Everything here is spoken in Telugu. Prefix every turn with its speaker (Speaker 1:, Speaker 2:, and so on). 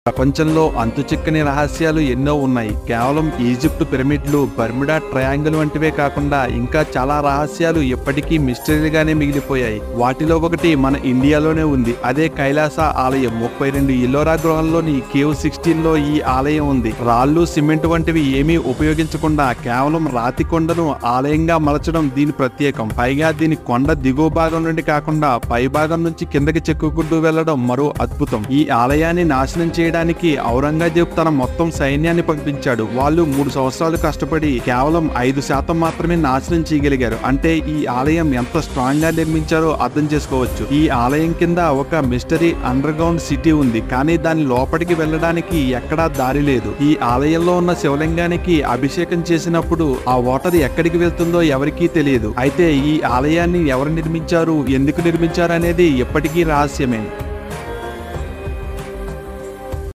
Speaker 1: ప్రపంచంలో అంతుచిక్కని రహస్యాలు ఎన్నో ఉన్నాయి కేవలం ఈజిప్ట్ పిరమిడ్లు బర్ముడా ట్రయాంగిల్ వంటివే కాకుండా ఇంకా చాలా రహస్యాలు ఎప్పటికీ మిస్టరీగానే మిగిలిపోయాయి వాటిలో ఒకటి మన ఇండియాలోనే ఉంది అదే కైలాస ఆలయం ముప్పై రెండు ఇల్లోరా గృహంలోని కేవ్ సిక్స్టీన్ లో ఈ ఆలయం ఉంది రాళ్ళు సిమెంట్ వంటివి ఏమీ ఉపయోగించకుండా కేవలం రాతి కొండను ఆలయంగా మలచడం దీని ప్రత్యేకం పైగా దీని కొండ దిగువ భాగం నుండి కాకుండా పై భాగం నుంచి కిందకి చెక్కుకుంటూ వెళ్లడం మరో అద్భుతం ఈ ఆలయాన్ని నాశనం చేయడానికి ఔరంగజేబ్ తన మొత్తం సైన్యాన్ని పంపించాడు వాళ్ళు మూడు సంవత్సరాలు కష్టపడి కేవలం ఐదు శాతం మాత్రమే నాశనం చేయగలిగారు అంటే ఈ ఆలయం ఎంత స్ట్రాంగ్ గా నిర్మించారో అర్థం చేసుకోవచ్చు ఈ ఆలయం కింద ఒక మిస్టరీ అండర్ గ్రౌండ్ సిటీ ఉంది కానీ దాని లోపలికి వెళ్ళడానికి ఎక్కడా దారి లేదు ఈ ఆలయంలో ఉన్న శివలింగానికి అభిషేకం చేసినప్పుడు ఆ వాటర్ ఎక్కడికి వెళ్తుందో ఎవరికీ తెలియదు అయితే ఈ ఆలయాన్ని ఎవరు నిర్మించారు ఎందుకు నిర్మించారు అనేది ఎప్పటికీ రహస్యమే